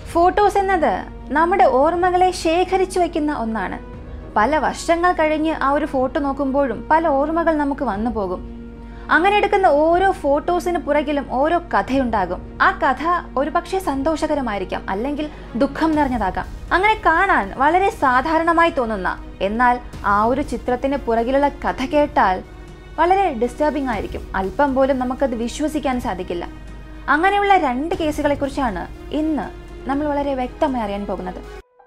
photos എന്നത് നമ്മുടെ ഓർമ്മകളെ ശേഖരിച്ചു വയ്ക്കുന്ന ഒന്നാണ് പല വർഷങ്ങൾ കഴിഞ്ഞ് ആ ഒരു ഫോട്ടോ നോക്കുമ്പോഴും പല ഓർമ്മകൾ നമുക്ക് വന്നു പോകും അങ്ങനെ എടുക്കുന്ന ഓരോ ഫോട്ടോസിന് പുറകിലും ഓരോ കഥയുണ്ടാകും ആ കഥ ഒരുപക്ഷെ സന്തോഷകരമായിരിക്കാം അല്ലെങ്കിൽ ദുഃഖം നിറഞ്ഞതാകാം അങ്ങനെ കാണാൻ വളരെ സാധാരണമായി തോന്നുന്ന എന്നാൽ ആ ഒരു ചിത്രത്തിന് പുറകിലുള്ള കഥ കേട്ടാൽ വളരെ ഡിസ്റ്റർബിംഗ് ആയിരിക്കും അല്പം പോലും നമുക്കത് വിശ്വസിക്കാൻ സാധിക്കില്ല അങ്ങനെയുള്ള രണ്ട് കേസുകളെക്കുറിച്ചാണ് ഇന്ന് നമ്മൾ വളരെ വ്യക്തമായി അറിയാൻ പോകുന്നത്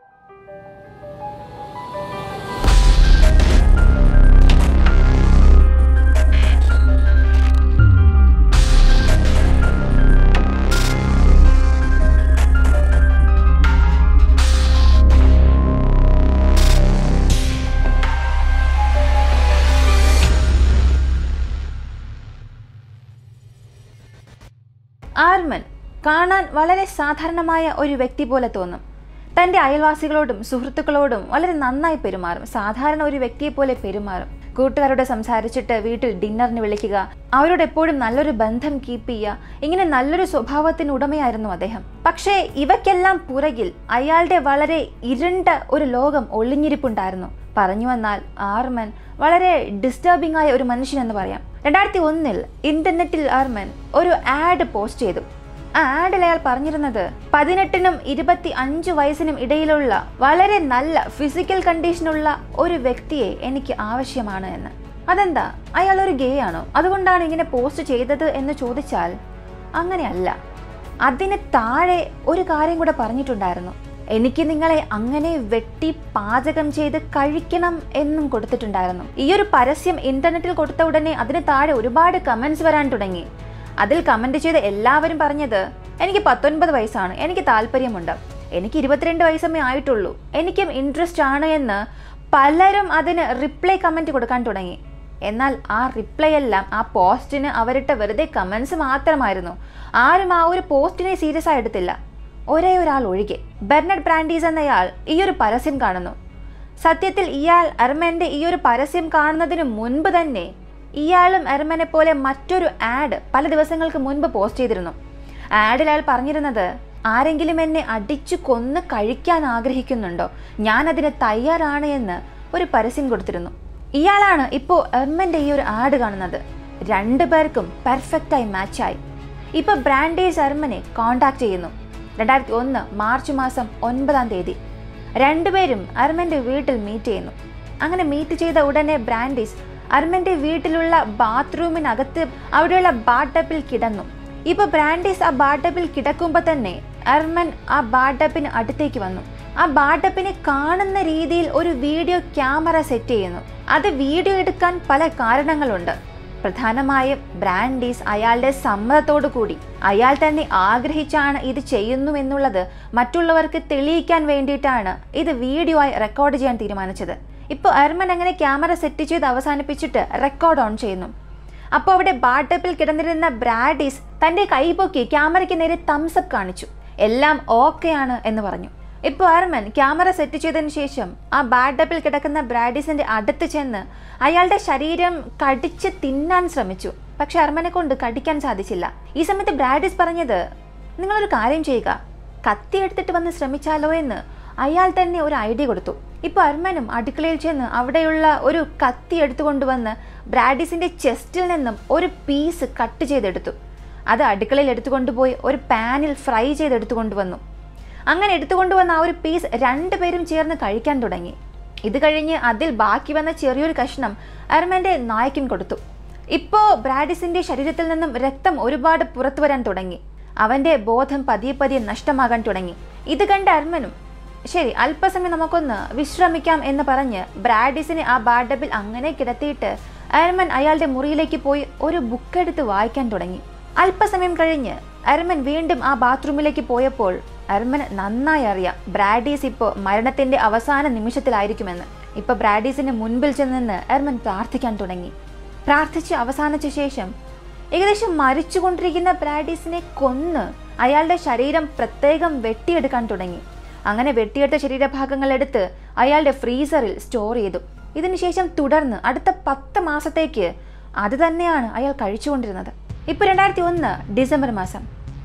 ആർമൻ കാണാൻ വളരെ സാധാരണമായ ഒരു വ്യക്തി പോലെ തോന്നും തൻ്റെ അയൽവാസികളോടും സുഹൃത്തുക്കളോടും വളരെ നന്നായി പെരുമാറും സാധാരണ ഒരു വ്യക്തിയെ പോലെ പെരുമാറും കൂട്ടുകാരോട് സംസാരിച്ചിട്ട് വീട്ടിൽ ഡിന്നറിന് വിളിക്കുക അവരോട് എപ്പോഴും നല്ലൊരു ബന്ധം കീപ്പ് ചെയ്യുക ഇങ്ങനെ നല്ലൊരു സ്വഭാവത്തിന് ഉടമയായിരുന്നു അദ്ദേഹം പക്ഷേ ഇവയ്ക്കെല്ലാം പുറകിൽ അയാളുടെ വളരെ ഇരുണ്ട ഒരു ലോകം ഒളിഞ്ഞിരിപ്പുണ്ടായിരുന്നു പറഞ്ഞു വന്നാൽ ആർമൻ വളരെ ഡിസ്റ്റർബിംഗ് ആയ ഒരു മനുഷ്യൻ എന്ന് പറയാം രണ്ടായിരത്തി ഒന്നിൽ ഇന്റർനെറ്റിൽ ആർമൻ ഒരു ആഡ് പോസ്റ്റ് ചെയ്തു ആ ആഡിൽ അയാൾ പറഞ്ഞിരുന്നത് പതിനെട്ടിനും ഇരുപത്തി അഞ്ച് വയസ്സിനും ഇടയിലുള്ള വളരെ നല്ല ഫിസിക്കൽ കണ്ടീഷനുള്ള ഒരു വ്യക്തിയെ എനിക്ക് ആവശ്യമാണ് എന്ന് അതെന്താ അയാൾ ഒരു ഗേ ആണോ അതുകൊണ്ടാണ് ഇങ്ങനെ പോസ്റ്റ് ചെയ്തത് എന്ന് ചോദിച്ചാൽ അങ്ങനെയല്ല അതിന് താഴെ ഒരു കാര്യം കൂടെ പറഞ്ഞിട്ടുണ്ടായിരുന്നു എനിക്ക് നിങ്ങളെ അങ്ങനെ വെട്ടി പാചകം ചെയ്ത് കഴിക്കണം എന്നും കൊടുത്തിട്ടുണ്ടായിരുന്നു ഈ ഒരു പരസ്യം ഇന്റർനെറ്റിൽ കൊടുത്ത ഉടനെ അതിന് താഴെ ഒരുപാട് കമന്റ്സ് വരാൻ തുടങ്ങി അതിൽ കമന്റ് ചെയ്ത എല്ലാവരും പറഞ്ഞത് എനിക്ക് പത്തൊൻപത് വയസ്സാണ് എനിക്ക് താല്പര്യമുണ്ട് എനിക്ക് ഇരുപത്തിരണ്ട് വയസ്സമേ ആയിട്ടുള്ളൂ എനിക്കും ഇൻട്രസ്റ്റ് ആണ് എന്ന് പലരും അതിന് റിപ്ലൈ കമന്റ് കൊടുക്കാൻ തുടങ്ങി എന്നാൽ ആ റിപ്ലൈ എല്ലാം ആ പോസ്റ്റിന് അവരിട്ട വെറുതെ കമന്റ്സ് മാത്രമായിരുന്നു ആരും ആ ഒരു പോസ്റ്റിനെ സീരിയസ് ആയി എടുത്തില്ല ഒരേ ഒരാൾ ഒഴികെ ബെർണഡ് ബ്രാൻഡീസ് എന്നയാൾ ഈ ഒരു പരസ്യം കാണുന്നു സത്യത്തിൽ ഇയാൾ എർമന്റെ ഈ ഒരു പരസ്യം കാണുന്നതിന് മുൻപ് തന്നെ ഇയാളും എർമനെ പോലെ മറ്റൊരു ആഡ് പല ദിവസങ്ങൾക്ക് മുൻപ് പോസ്റ്റ് ചെയ്തിരുന്നു ആഡിൽ അയാൾ പറഞ്ഞിരുന്നത് ആരെങ്കിലും എന്നെ അടിച്ചു കൊന്ന് കഴിക്കാൻ ആഗ്രഹിക്കുന്നുണ്ടോ ഞാൻ അതിന് തയ്യാറാണ് എന്ന് ഒരു പരസ്യം കൊടുത്തിരുന്നു ഇയാളാണ് ഇപ്പോൾ എർമന്റെ ഈ ഒരു ആഡ് കാണുന്നത് രണ്ടു പേർക്കും പെർഫെക്റ്റായി മാച്ചായി ഇപ്പൊ ബ്രാൻഡേജ് എർമനെ കോണ്ടാക്ട് ചെയ്യുന്നു രണ്ടായിരത്തി ഒന്ന് മാർച്ച് മാസം ഒൻപതാം തീയതി രണ്ടുപേരും അർമന്റെ വീട്ടിൽ മീറ്റ് ചെയ്യുന്നു അങ്ങനെ മീറ്റ് ചെയ്ത ഉടനെ ബ്രാൻഡീസ് അർമന്റെ വീട്ടിലുള്ള ബാത്റൂമിനകത്ത് അവിടെയുള്ള ബാട്ടപ്പിൽ കിടന്നു ഇപ്പൊ ബ്രാൻഡീസ് ആ ബാട്ടപ്പിൽ കിടക്കുമ്പോൾ തന്നെ അർമൻ ആ ബാട്ടപ്പിന് അടുത്തേക്ക് വന്നു ആ ബാട്ടപ്പിനെ കാണുന്ന രീതിയിൽ ഒരു വീഡിയോ ക്യാമറ സെറ്റ് ചെയ്യുന്നു അത് വീഡിയോ എടുക്കാൻ പല കാരണങ്ങളുണ്ട് പ്രധാനമായും ബ്രാൻഡീസ് അയാളുടെ സമ്മതത്തോടു കൂടി അയാൾ തന്നെ ആഗ്രഹിച്ചാണ് ഇത് ചെയ്യുന്നു എന്നുള്ളത് മറ്റുള്ളവർക്ക് തെളിയിക്കാൻ വേണ്ടിയിട്ടാണ് ഇത് വീഡിയോ ആയി റെക്കോർഡ് ചെയ്യാൻ തീരുമാനിച്ചത് ഇപ്പോൾ അർമൻ അങ്ങനെ ക്യാമറ സെറ്റ് ചെയ്ത് അവസാനിപ്പിച്ചിട്ട് റെക്കോർഡ് ഓൺ ചെയ്യുന്നു അപ്പോൾ അവിടെ ബാട്ടപ്പിൽ കിടന്നിരുന്ന ബ്രാഡീസ് തൻ്റെ കൈപൊക്കി ക്യാമറയ്ക്ക് നേരെ തംസ് അപ്പ് കാണിച്ചു എല്ലാം ഓക്കെ ആണ് എന്ന് പറഞ്ഞു ഇപ്പോൾ അർമൻ ക്യാമറ സെറ്റ് ചെയ്തതിന് ശേഷം ആ ബാഡപ്പിൽ കിടക്കുന്ന ബ്രാഡീസിന്റെ അടുത്ത് ചെന്ന് അയാളുടെ ശരീരം കടിച്ച് തിന്നാൻ ശ്രമിച്ചു പക്ഷെ അർമനെ കൊണ്ട് കടിക്കാൻ സാധിച്ചില്ല ഈ സമയത്ത് ബ്രാഡീസ് പറഞ്ഞത് നിങ്ങളൊരു കാര്യം ചെയ്യുക കത്തി എടുത്തിട്ട് വന്ന് ശ്രമിച്ചാലോ എന്ന് അയാൾ തന്നെ ഒരു ഐഡിയ കൊടുത്തു ഇപ്പോൾ അർമനും അടുക്കളയിൽ ചെന്ന് അവിടെയുള്ള ഒരു കത്തി എടുത്തുകൊണ്ടുവന്ന് ബ്രാഡീസിന്റെ ചെസ്റ്റിൽ നിന്നും ഒരു പീസ് കട്ട് ചെയ്തെടുത്തു അത് അടുക്കളയിൽ എടുത്തുകൊണ്ടുപോയി ഒരു പാനിൽ ഫ്രൈ ചെയ്തെടുത്തുകൊണ്ടുവന്നു അങ്ങനെ എടുത്തുകൊണ്ടുവന്ന ആ ഒരു പീസ് രണ്ടുപേരും ചേർന്ന് കഴിക്കാൻ തുടങ്ങി ഇത് കഴിഞ്ഞ് അതിൽ ബാക്കി വന്ന ചെറിയൊരു കഷ്ണം അർമന്റെ നായകൻ കൊടുത്തു ഇപ്പോ ബ്രാഡിസിന്റെ ശരീരത്തിൽ നിന്നും രക്തം ഒരുപാട് പുറത്തു വരാൻ തുടങ്ങി അവന്റെ ബോധം പതിയെ പതിയെ നഷ്ടമാകാൻ തുടങ്ങി ഇത് കണ്ട അർമനും ശരി അല്പസമയം നമുക്കൊന്ന് വിശ്രമിക്കാം എന്ന് പറഞ്ഞ് ബ്രാഡിസിനെ ആ ബാഡബിൽ അങ്ങനെ കിടത്തിയിട്ട് അർമൻ അയാളുടെ മുറിയിലേക്ക് പോയി ഒരു ബുക്ക് എടുത്ത് വായിക്കാൻ തുടങ്ങി അല്പസമയം കഴിഞ്ഞ് അർമൻ വീണ്ടും ആ ബാത്റൂമിലേക്ക് പോയപ്പോൾ അർമന് നന്നായി അറിയാം ബ്രാഡീസ് ഇപ്പോൾ മരണത്തിന്റെ അവസാന നിമിഷത്തിലായിരിക്കുമെന്ന് ഇപ്പൊ ബ്രാഡീസിന് മുൻപിൽ ചെന്ന് നിന്ന് എർമൻ പ്രാർത്ഥിക്കാൻ തുടങ്ങി പ്രാർത്ഥിച്ച് അവസാനിച്ച ശേഷം ഏകദേശം മരിച്ചുകൊണ്ടിരിക്കുന്ന ബ്രാഡീസിനെ കൊന്ന് അയാളുടെ ശരീരം പ്രത്യേകം വെട്ടിയെടുക്കാൻ തുടങ്ങി അങ്ങനെ വെട്ടിയെടുത്ത ശരീരഭാഗങ്ങൾ എടുത്ത് അയാളുടെ ഫ്രീസറിൽ സ്റ്റോർ ചെയ്തു ഇതിനുശേഷം തുടർന്ന് അടുത്ത പത്ത് മാസത്തേക്ക് അത് തന്നെയാണ് അയാൾ കഴിച്ചുകൊണ്ടിരുന്നത് ഇപ്പോൾ രണ്ടായിരത്തി ഒന്ന് ഡിസംബർ മാസം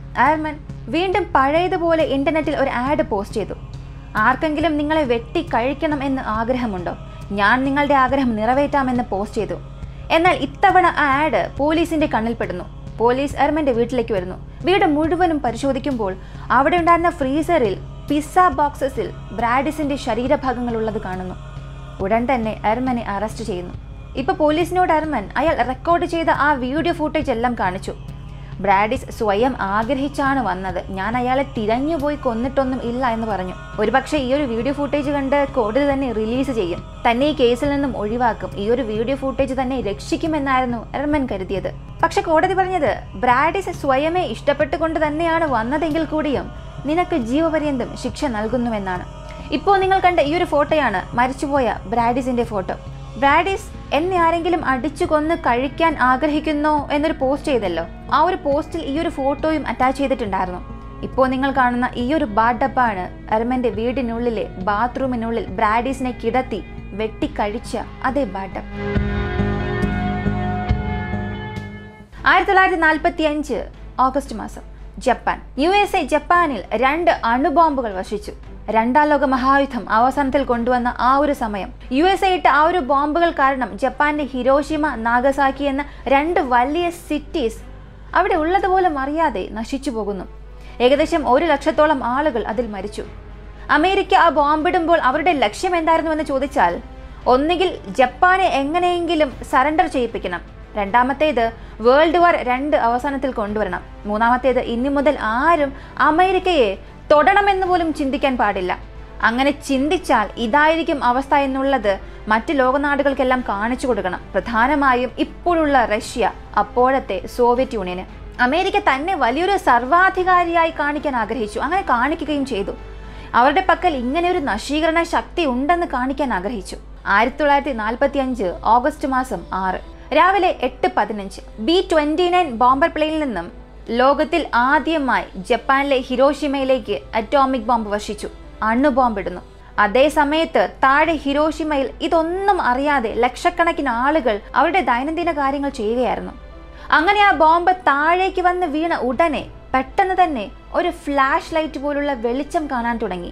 ആൽമൻ വീണ്ടും പഴയതുപോലെ ഇന്റർനെറ്റിൽ ഒരു ആഡ് പോസ്റ്റ് ചെയ്തു ആർക്കെങ്കിലും നിങ്ങളെ വെട്ടി കഴിക്കണം എന്ന് ആഗ്രഹമുണ്ടോ ഞാൻ നിങ്ങളുടെ ആഗ്രഹം നിറവേറ്റാമെന്ന് പോസ്റ്റ് ചെയ്തു എന്നാൽ ഇത്തവണ ആ ആഡ് പോലീസിന്റെ കണ്ണിൽപ്പെടുന്നു പോലീസ് എർമന്റെ വീട്ടിലേക്ക് വരുന്നു വീട് മുഴുവനും പരിശോധിക്കുമ്പോൾ അവിടെ ഉണ്ടായിരുന്ന ഫ്രീസറിൽ പിസ്സ ബോക്സസിൽ ബ്രാഡിസിന്റെ ശരീരഭാഗങ്ങൾ ഉള്ളത് കാണുന്നു ഉടൻ തന്നെ എർമനെ അറസ്റ്റ് ചെയ്യുന്നു ഇപ്പൊ പോലീസിനോട് എർമൻ അയാൾ റെക്കോർഡ് ചെയ്ത ആ വീഡിയോ ഫൂട്ടേജ് എല്ലാം കാണിച്ചു ബ്രാഡിസ് സ്വയം ആഗ്രഹിച്ചാണ് വന്നത് ഞാൻ അയാളെ തിരഞ്ഞുപോയി കൊന്നിട്ടൊന്നും ഇല്ല എന്ന് പറഞ്ഞു ഒരുപക്ഷെ ഈ ഒരു വീഡിയോ ഫൂട്ടേജ് കണ്ട് കോടതി തന്നെ റിലീസ് ചെയ്യും തന്നെ ഈ കേസിൽ നിന്നും ഒഴിവാക്കും ഈ ഒരു വീഡിയോ ഫൂട്ടേജ് തന്നെ രക്ഷിക്കുമെന്നായിരുന്നു എർമൻ കരുതിയത് പക്ഷെ കോടതി പറഞ്ഞത് ബ്രാഡിസ് സ്വയമേ ഇഷ്ടപ്പെട്ടുകൊണ്ട് തന്നെയാണ് വന്നതെങ്കിൽ കൂടിയും നിനക്ക് ജീവപര്യന്തം ശിക്ഷ നൽകുന്നുവെന്നാണ് ഇപ്പോൾ നിങ്ങൾ കണ്ട ഈ ഒരു ഫോട്ടോയാണ് മരിച്ചുപോയ ബ്രാഡിസിന്റെ ഫോട്ടോ ബ്രാഡിസ് എന്നെ ആരെങ്കിലും അടിച്ചു കൊന്ന് കഴിക്കാൻ ആഗ്രഹിക്കുന്നോ എന്നൊരു പോസ്റ്റ് ചെയ്തല്ലോ ആ ഒരു പോസ്റ്റിൽ ഈ ഒരു ഫോട്ടോയും അറ്റാച്ച് ചെയ്തിട്ടുണ്ടായിരുന്നു ഇപ്പോൾ നിങ്ങൾ കാണുന്ന ഈ ഒരു ബാഡപ്പാണ് എർമന്റെ വീടിനുള്ളിലെ ബാത്റൂമിനുള്ളിൽ ബ്രാഡീസിനെ കിടത്തി വെട്ടിക്കഴിച്ച അതേ ബാഡപ്പ് ആയിരത്തി തൊള്ളായിരത്തി നാൽപ്പത്തി അഞ്ച് ഓഗസ്റ്റ് മാസം ജപ്പാൻ യു എസ് എ ജപ്പാനിൽ രണ്ട് അണുബോംബുകൾ വർഷിച്ചു രണ്ടാം ലോക മഹായുദ്ധം അവസാനത്തിൽ കൊണ്ടുവന്ന ആ ഒരു സമയം യു എസ് എ ഇട്ട ആ ഒരു ബോംബുകൾ കാരണം ജപ്പാന്റെ ഹിരോഷിമ നാഗസാക്കി എന്ന രണ്ട് വലിയ സിറ്റീസ് അവിടെ ഉള്ളതുപോലും അറിയാതെ നശിച്ചു പോകുന്നു ഏകദേശം ഒരു ലക്ഷത്തോളം ആളുകൾ അതിൽ മരിച്ചു അമേരിക്ക ആ ബോംബിടുമ്പോൾ അവരുടെ ലക്ഷ്യം എന്തായിരുന്നു എന്ന് ചോദിച്ചാൽ ഒന്നുകിൽ ജപ്പാനെ എങ്ങനെയെങ്കിലും സറണ്ടർ ചെയ്യിപ്പിക്കണം രണ്ടാമത്തേത് വേൾഡ് വാർ രണ്ട് അവസാനത്തിൽ കൊണ്ടുവരണം മൂന്നാമത്തേത് ഇനി മുതൽ ആരും അമേരിക്കയെ തൊടണമെന്ന് പോലും ചിന്തിക്കാൻ പാടില്ല അങ്ങനെ ചിന്തിച്ചാൽ ഇതായിരിക്കും അവസ്ഥ എന്നുള്ളത് മറ്റ് ലോകനാടുകൾക്കെല്ലാം കാണിച്ചു കൊടുക്കണം പ്രധാനമായും ഇപ്പോഴുള്ള റഷ്യ അപ്പോഴത്തെ സോവിയറ്റ് യൂണിയന് അമേരിക്ക തന്നെ വലിയൊരു സർവാധികാരിയായി കാണിക്കാൻ ആഗ്രഹിച്ചു അങ്ങനെ കാണിക്കുകയും ചെയ്തു അവരുടെ പക്കൽ ഇങ്ങനെ ഒരു നശീകരണ ശക്തി ഉണ്ടെന്ന് കാണിക്കാൻ ആഗ്രഹിച്ചു ആയിരത്തി തൊള്ളായിരത്തി നാൽപ്പത്തി അഞ്ച് ഓഗസ്റ്റ് മാസം ആറ് രാവിലെ എട്ട് പതിനഞ്ച് ബി ട്വന്റി നയൻ ബോംബർ പ്ലെയിനിൽ നിന്നും ലോകത്തിൽ ആദ്യമായി ജപ്പാനിലെ ഹിരോഷിമയിലേക്ക് അറ്റോമിക് ബോംബ് വർഷിച്ചു അണു ബോംബിടുന്നു അതേ സമയത്ത് താഴെ ഹിരോഷിമയിൽ ഇതൊന്നും അറിയാതെ ലക്ഷക്കണക്കിന് ആളുകൾ അവരുടെ ദൈനംദിന കാര്യങ്ങൾ ചെയ്യുകയായിരുന്നു അങ്ങനെ ആ ബോംബ് താഴേക്ക് വന്ന് വീണ ഉടനെ പെട്ടെന്ന് തന്നെ ഒരു ഫ്ലാഷ് ലൈറ്റ് പോലുള്ള വെളിച്ചം കാണാൻ തുടങ്ങി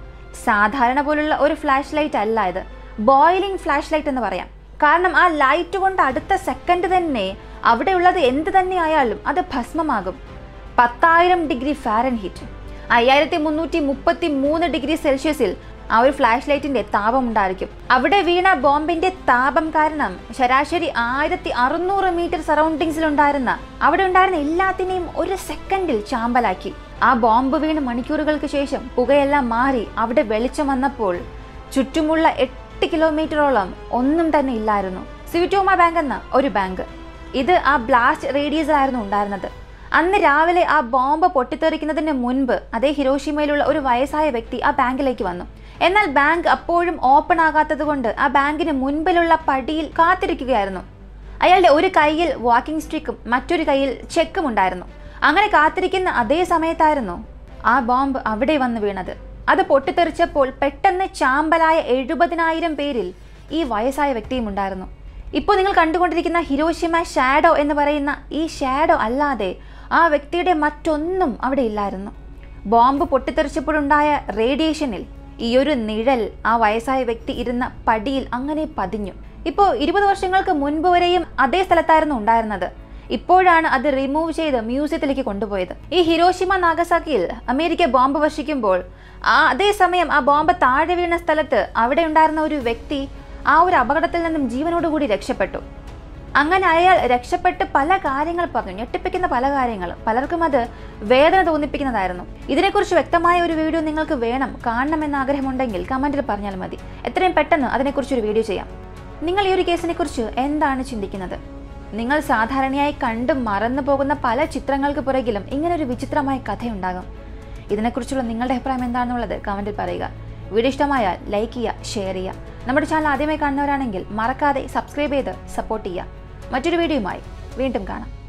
സാധാരണ പോലുള്ള ഒരു ഫ്ലാഷ് ലൈറ്റ് അല്ല ഇത് ബോയിലിംഗ് ഫ്ലാഷ് ലൈറ്റ് എന്ന് പറയാം കാരണം ആ ലൈറ്റ് കൊണ്ട് അടുത്ത സെക്കൻഡ് തന്നെ അവിടെയുള്ളത് എന്ത് തന്നെ ആയാലും അത് ഭസ്മമാകും പത്തായിരം ഡിഗ്രി ഫാരൻഹീറ്റ് അയ്യായിരത്തി മുന്നൂറ്റി മുപ്പത്തി മൂന്ന് ഡിഗ്രി സെൽഷ്യസിൽ ആ ഒരു ഫ്ലാഷ് ലൈറ്റിന്റെ താപം ഉണ്ടായിരിക്കും അവിടെ വീണ ബോംബിന്റെ താപം കാരണം ശരാശരി ആയിരത്തി അറുന്നൂറ് മീറ്റർ സറൗണ്ടിങ്സിൽ ഉണ്ടായിരുന്ന അവിടെ ഉണ്ടായിരുന്ന എല്ലാത്തിനെയും ഒരു സെക്കൻഡിൽ ചാമ്പലാക്കി ആ ബോംബ് വീണ് മണിക്കൂറുകൾക്ക് ശേഷം പുകയെല്ലാം മാറി അവിടെ വെളിച്ചം വന്നപ്പോൾ ചുറ്റുമുള്ള എട്ട് കിലോമീറ്ററോളം ഒന്നും തന്നെ ഇല്ലായിരുന്നു സിവിറ്റോമ ബാങ്ക് എന്ന ഒരു ബാങ്ക് ഇത് ആ ബ്ലാസ്റ്റ് റേഡിയസിലായിരുന്നു ഉണ്ടായിരുന്നത് അന്ന് രാവിലെ ആ ബോംബ് പൊട്ടിത്തെറിക്കുന്നതിന് മുൻപ് അതേ ഹിരോഷിമയിലുള്ള ഒരു വയസ്സായ വ്യക്തി ആ ബാങ്കിലേക്ക് വന്നു എന്നാൽ ബാങ്ക് അപ്പോഴും ഓപ്പൺ ആകാത്തത് കൊണ്ട് ആ ബാങ്കിന് മുൻപിലുള്ള പടിയിൽ കാത്തിരിക്കുകയായിരുന്നു അയാളുടെ ഒരു കൈയിൽ വാക്കിംഗ് സ്റ്റിക്കും മറ്റൊരു കൈയിൽ ചെക്കും ഉണ്ടായിരുന്നു അങ്ങനെ കാത്തിരിക്കുന്ന അതേ സമയത്തായിരുന്നു ആ ബോംബ് അവിടെ വന്ന് വീണത് അത് പൊട്ടിത്തെറിച്ചപ്പോൾ പെട്ടെന്ന് ചാമ്പലായ എഴുപതിനായിരം പേരിൽ ഈ വയസ്സായ വ്യക്തിയും ഉണ്ടായിരുന്നു ഇപ്പോൾ നിങ്ങൾ കണ്ടുകൊണ്ടിരിക്കുന്ന ഹിരോഷിമ ഷാഡോ എന്ന് പറയുന്ന ഈ ഷാഡോ അല്ലാതെ ആ വ്യക്തിയുടെ മറ്റൊന്നും അവിടെ ഇല്ലായിരുന്നു ബോംബ് പൊട്ടിത്തെറിച്ചപ്പോഴുണ്ടായ റേഡിയേഷനിൽ ഈ ഒരു നിഴൽ ആ വയസ്സായ വ്യക്തി ഇരുന്ന പടിയിൽ അങ്ങനെ പതിഞ്ഞു ഇപ്പോൾ ഇരുപത് വർഷങ്ങൾക്ക് മുൻപ് വരെയും അതേ സ്ഥലത്തായിരുന്നു ഉണ്ടായിരുന്നത് ഇപ്പോഴാണ് അത് റിമൂവ് ചെയ്ത് മ്യൂസിയത്തിലേക്ക് കൊണ്ടുപോയത് ഈ ഹിരോഷിമ നാഗസാക്കിയിൽ അമേരിക്ക ബോംബ് വർഷിക്കുമ്പോൾ ആ അതേസമയം ആ ബോംബ് താഴെ വീണ സ്ഥലത്ത് അവിടെ ഉണ്ടായിരുന്ന ഒരു വ്യക്തി ആ ഒരു അപകടത്തിൽ നിന്നും ജീവനോടുകൂടി രക്ഷപ്പെട്ടു അങ്ങനെ അയാൾ രക്ഷപ്പെട്ട് പല കാര്യങ്ങൾ പറഞ്ഞു ഞെട്ടിപ്പിക്കുന്ന പല കാര്യങ്ങളും പലർക്കും അത് വേദന തോന്നിപ്പിക്കുന്നതായിരുന്നു ഇതിനെക്കുറിച്ച് വ്യക്തമായ ഒരു വീഡിയോ നിങ്ങൾക്ക് വേണം കാണണമെന്ന് ആഗ്രഹമുണ്ടെങ്കിൽ കമന്റിൽ പറഞ്ഞാൽ മതി എത്രയും പെട്ടെന്ന് അതിനെക്കുറിച്ച് ഒരു വീഡിയോ ചെയ്യാം നിങ്ങൾ ഈ ഒരു കേസിനെ കുറിച്ച് എന്താണ് ചിന്തിക്കുന്നത് നിങ്ങൾ സാധാരണയായി കണ്ടു മറന്നു പോകുന്ന പല ചിത്രങ്ങൾക്ക് പുറകിലും ഇങ്ങനൊരു വിചിത്രമായ കഥയുണ്ടാകും ഇതിനെക്കുറിച്ചുള്ള നിങ്ങളുടെ അഭിപ്രായം എന്താണെന്നുള്ളത് കമന്റിൽ പറയുക വീഡിയോ ഇഷ്ടമായാൽ ലൈക്ക് ചെയ്യുക ഷെയർ ചെയ്യുക നമ്മുടെ ചാനൽ ആദ്യമായി കാണുന്നവരാണെങ്കിൽ മറക്കാതെ സബ്സ്ക്രൈബ് ചെയ്ത് സപ്പോർട്ട് ചെയ്യുക മറ്റൊരു വീഡിയോയുമായി വീണ്ടും കാണാം